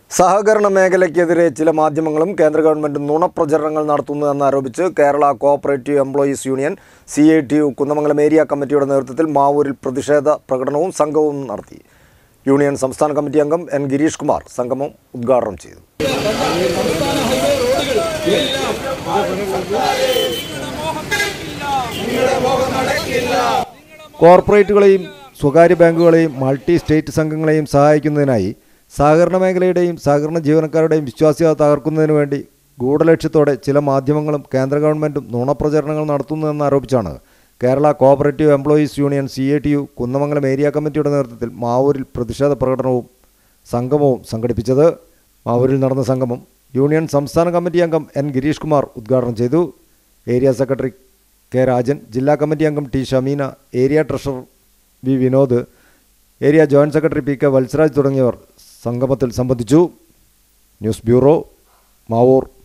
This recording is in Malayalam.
സഹകരണ മേഖലയ്ക്കെതിരെ ചില മാധ്യമങ്ങളും കേന്ദ്ര ഗവൺമെന്റ് നുണപ്രചരണങ്ങൾ നടത്തുന്നതെന്നാരോപിച്ച് Kerala cooperative employees union C I T U Kunnamangalam area കമ്മിറ്റിയുടെ നേതൃത്വത്തിൽ മാവൂരിൽ പ്രതിഷേധ പ്രകടനവും സംഘവും നടത്തി യൂണിയൻ സംസ്ഥാന കമ്മിറ്റി അംഗം എൻ ഗിരീഷ് കുമാർ സംഗമം ഉദ്ഘാടനം ചെയ്തു കോർപ്പറേറ്റുകളെയും സ്വകാര്യ ബാങ്കുകളെയും മൾട്ടി സ്റ്റേറ്റ് സംഘങ്ങളെയും സഹായിക്കുന്നതിനായി സഹകരണ മേഖലയുടെയും സഹകരണ ജീവനക്കാരുടെയും വിശ്വാസ്യത തകർക്കുന്നതിനു വേണ്ടി ഗൂഢലക്ഷ്യത്തോടെ ചില മാധ്യമങ്ങളും കേന്ദ്ര ഗവൺമെൻറ്റും നുണപ്രചരണങ്ങൾ നടത്തുന്നതെന്നാരോപിച്ചാണ് Kerala cooperative employees union C A T U Kunnamangalam area കമ്മിറ്റിയുടെ നേതൃത്വത്തിൽ മാവൂരിൽ പ്രതിഷേധ പ്രകടനവും സംഗമവും സംഘടിപ്പിച്ചത് മാവൂരിൽ നടന്ന സംഗമം യൂണിയൻ സംസ്ഥാന കമ്മിറ്റി അംഗം എൻ ഗിരീഷ് കുമാർ ഉദ്ഘാടനം ചെയ്തു ഏരിയ സെക്രട്ടറി കെ രാജൻ ജില്ലാ കമ്മിറ്റി അംഗം T Shameena area treasurer V Vinod area joint secretary P K Valsaraj തുടങ്ങിയവർ സംഗമത്തിൽ സംബന്ധിച്ചു ന്യൂസ് ബ്യൂറോ മാവൂർ